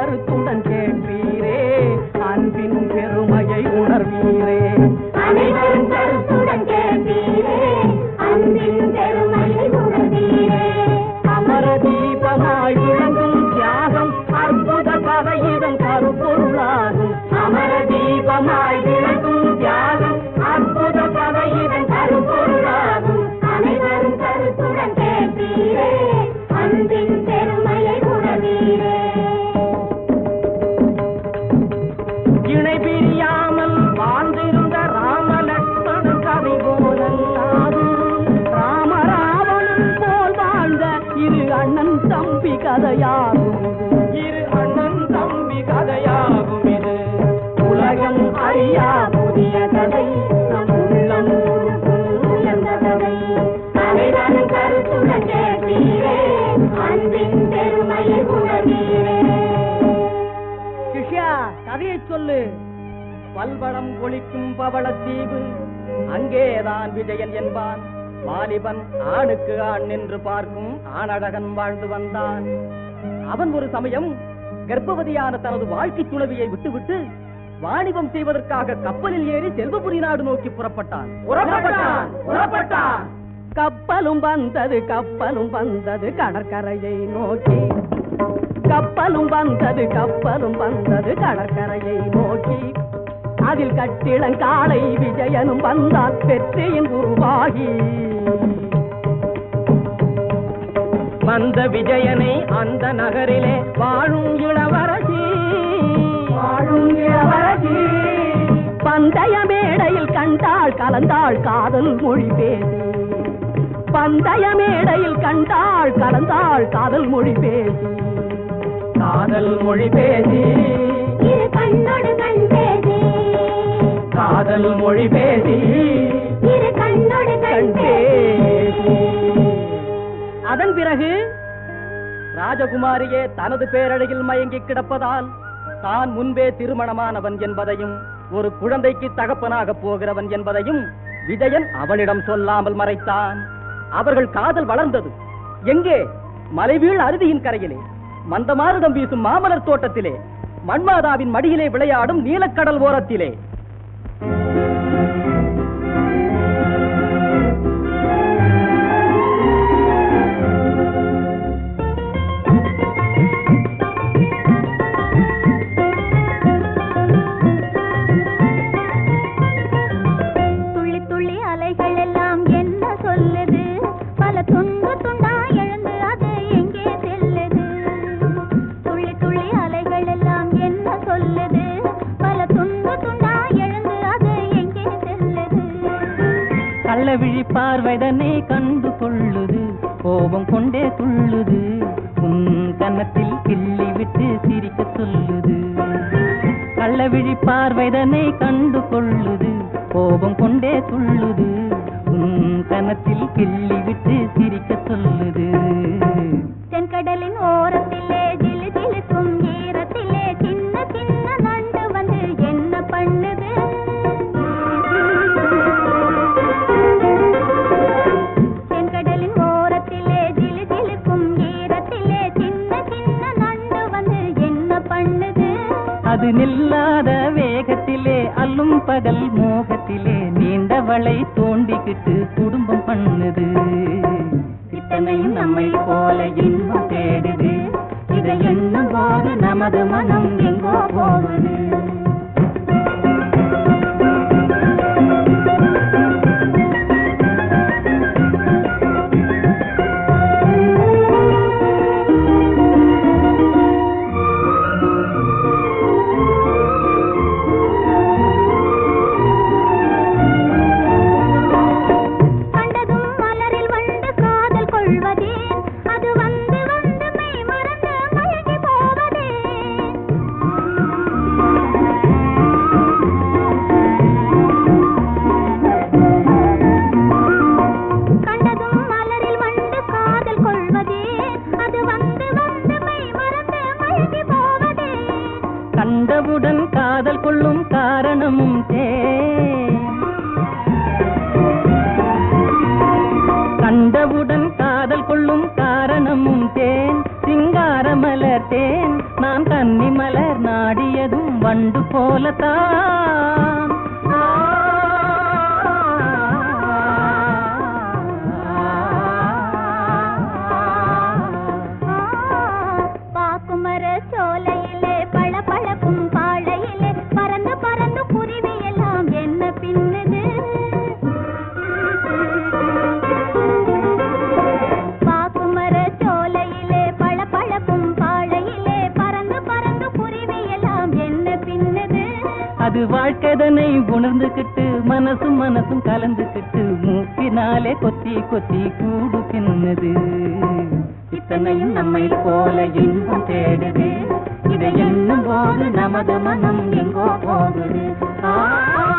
கருத்துடன் கேட்பீரே அன்பின் பெருமையை உணர்வீரே அனைவரும் கருத்துடன் கேட்பீரே அன்பின் பெருமையை உணர்வீரே அமர தீபமாய் விளங்கும் தியாகம் அற்புத கதை இதன் கருப்பொருளாகும் அமர தீபமாய் விளங்கும் தியாகம் அற்புத கதை இதன் கருப்பொருளாகும் அனைவரும் கருத்துடன் கேட்பீரே அன்பின் பெருமையை உணர்வீரே இணை பிரியாமல் வாழ்ந்திருந்த ராம லட்சுமணன் கதை போலல்லாது ராம ராவணன் போல் வாழ்ந்த இரு அண்ணன் தம்பி கதையாகும் இது. இரு அண்ணன் தம்பி கதையாகும் இது உலகம் அறியா புதிய கதை நம் உள்ளம் உருகும் உயர்ந்த கதை அனைவரும் கருத்துடன் கேட்பீரே அன்பின் பெருமையை உணர்வீரே சிஷ்யா கதையை சொல்லு பல்வளம் ஒழிக்கும் பவளத்தீவு அங்கேதான் விஜயன் என்பான் வாலிபன் ஆணுக்கு ஆண் நின்று பார்க்கும் ஆணழகன் வாழ்ந்து வந்தான் அவன் ஒரு சமயம் கர்ப்பவதியான தனது வாழ்க்கை துறவியை விட்டுவிட்டு வாணிபம் செய்வதற்காக கப்பலில் ஏறி செல்வபுரி நாடு நோக்கி புறப்பட்டான் புறப்பட்டான் புறப்பட்டான் கப்பலும் வந்தது கப்பலும் வந்தது கடற்கரையை நோக்கி கப்பலும் வந்தது கப்பலும் வந்தது கடற்கரையை நோக்கி அதில் கட்டிளங்காலை விஜயனும் வந்தான் வெற்றியின் உருவாகி வந்த விஜயனை அந்த நகரிலே வாழும் இளவரசி வாழும் இளவரசி பந்தய மேடையில் கண்டாள் கலந்தாள் காதல் மொழி பேசி பந்தய மேடையில் கண்டாள் கலந்தாள் காதல் மொழி பேசி காதல் மொழி பேசி இரு கண்ணோடு கண் பேசி காதல் மொழி பேசி இரு கண்ணோடு கண் கண் பேசி பேசி அதன் பிறகு ராஜகுமாரியே தனது பேரழகில் மயங்கி கிடப்பதால் தான் முன்பே திருமணமானவன் என்பதையும் ஒரு குழந்தைக்கு தகப்பனாக போகிறவன் என்பதையும் விஜயன் அவளிடம் சொல்லாமல் மறைத்தான் அவர்கள் காதல் வளர்ந்தது எங்கே மலைவீழ் அருவியின் கரையிலே மந்தமாருடம் வீசும் மாமலர் தோட்டத்திலே மண்மாதாவின் மடியிலே விளையாடும் நீலக்கடல் ஓரத்திலே துள்ளி துள்ளி அலைகள் எல்லாம் என்ன சொல்லுது பல துண்டு துண்டா எழுந்து அது எங்கே செல்லுது துள்ளி துள்ளி அலைகள் எல்லாம் என்ன சொல்லுது பல துண்டு துண்டா எழுந்து அது எங்கே செல்லுது கள்ளவிழி பார்வைதனை கண்டு கொள்ளுது கோபம் கொண்டே துள்ளுது உன் கன்னத்தில் கிள்ளி விட்டு சிரிக்க சொல்லுது கள்ளவிழி பார்வைதனை கண்டு கொள்ளுது கோபம் கொண்டே துள்ளுது உன் கன்னத்தில் கிள்ளி விட்டு சிரிக்க சொல்லுது தென்கடலின் ஓரத்திலே ஜிலு ஜிலுக்கும் ஈரத்திலே சின்ன சின்ன நண்டு வந்து என்ன பண்ணுது தென்கடலின் ஓரத்திலே ஜிலு ஜிலுக்கும் ஈரத்திலே சின்ன சின்ன நண்டு வந்து என்ன பண்ணுது அது நில்லாத வேகத்திலே அல்லும் பகல் மோகத்திலே நீண்டவளை தோண்டிக்கிட்டு குடும்பம் பண்ணுது இத்தனையும் நம்மை போல இன்பம் தேடுது இதை எண்ணும் போது நமது மனம் எங்கோ போகுது கண்டதும் மலரில் வந்து காதல் கொள்வதே அது வந்து வந்து மெய் மறந்து மயங்கி போவதே இது வாழ்க்கைதனை உணர்ந்துகிட்டு மனசும் மனசும் கலந்துகிட்டு மூக்கினாலே கொத்தி கொத்தி கூடு பின்னுது இத்தனையும் நம்மை போல இன்பம் தேடுது இதை எண்ணும் போது நமது மனம் எங்கோ போகுது ஆ